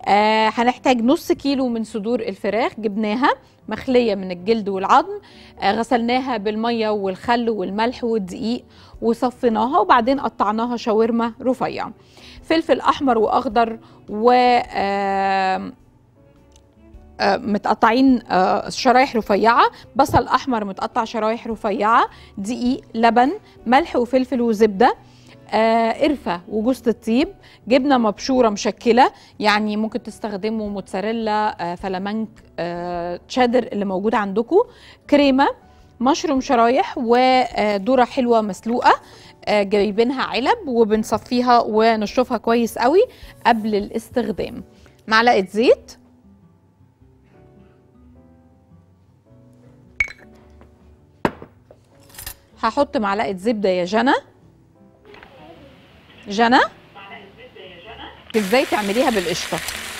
آه هنحتاج نص كيلو من صدور الفراخ جبناها مخليه من الجلد والعظم آه غسلناها بالميه والخل والملح والدقيق وصفيناها وبعدين قطعناها شاورما رفيع فلفل احمر واخضر و آه آه، متقطعين آه، شرايح رفيعه بصل احمر متقطع شرايح رفيعه دقيق لبن ملح وفلفل وزبده آه، قرفه وجوز الطيب جبنه مبشوره مشكله يعني ممكن تستخدموا موتزاريلا آه، فلامنك آه، تشيدر اللي موجود عندكم كريمه مشروم شرايح وذره حلوه مسلوقه آه، جايبينها علب وبنصفيها ونشطفها كويس قوي قبل الاستخدام معلقه زيت هحط معلقه زبده يا جنى جنى ازاي تعمليها بالقشطه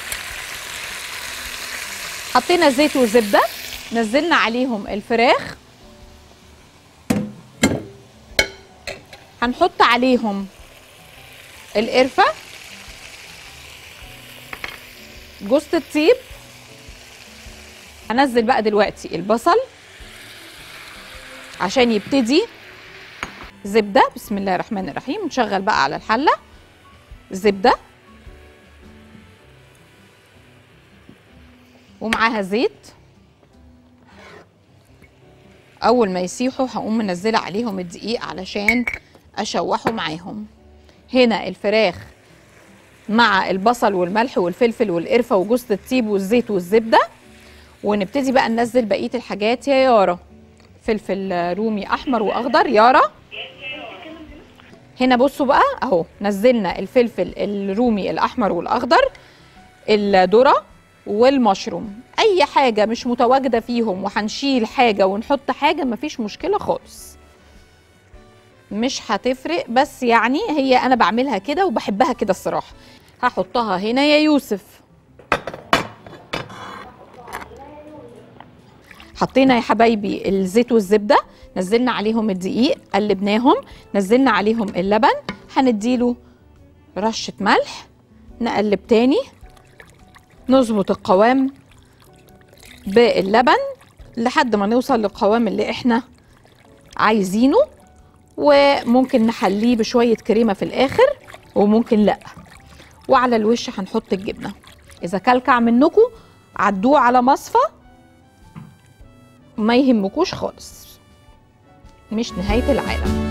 حطينا زيت وزبده نزلنا عليهم الفراخ هنحط عليهم القرفه جوز الطيب هنزل بقى دلوقتي البصل عشان يبتدي زبده بسم الله الرحمن الرحيم نشغل بقى على الحله زبده ومعاها زيت اول ما يسيحوا هقوم منزله عليهم الدقيق علشان اشوحه معاهم هنا الفراخ مع البصل والملح والفلفل والقرفه وجوز الطيب والزيت والزبده ونبتدي بقى ننزل بقيه الحاجات يا يارا فلفل رومي احمر واخضر يارا هنا بصوا بقى اهو نزلنا الفلفل الرومي الاحمر والاخضر الذره والمشروم اي حاجه مش متواجده فيهم وهنشيل حاجه ونحط حاجه مفيش مشكله خالص مش هتفرق بس يعني هي انا بعملها كده وبحبها كده الصراحه هحطها هنا يا يوسف حطينا يا حبايبي الزيت والزبده نزلنا عليهم الدقيق قلبناهم نزلنا عليهم اللبن هنديله رشه ملح نقلب تاني نظبط القوام باللبن لحد ما نوصل للقوام اللي احنا عايزينه وممكن نحليه بشويه كريمه في الاخر وممكن لا وعلى الوش هنحط الجبنه اذا كلكع منكم عدوه على مصفى ما يهمكوش خالص مش نهايه العالم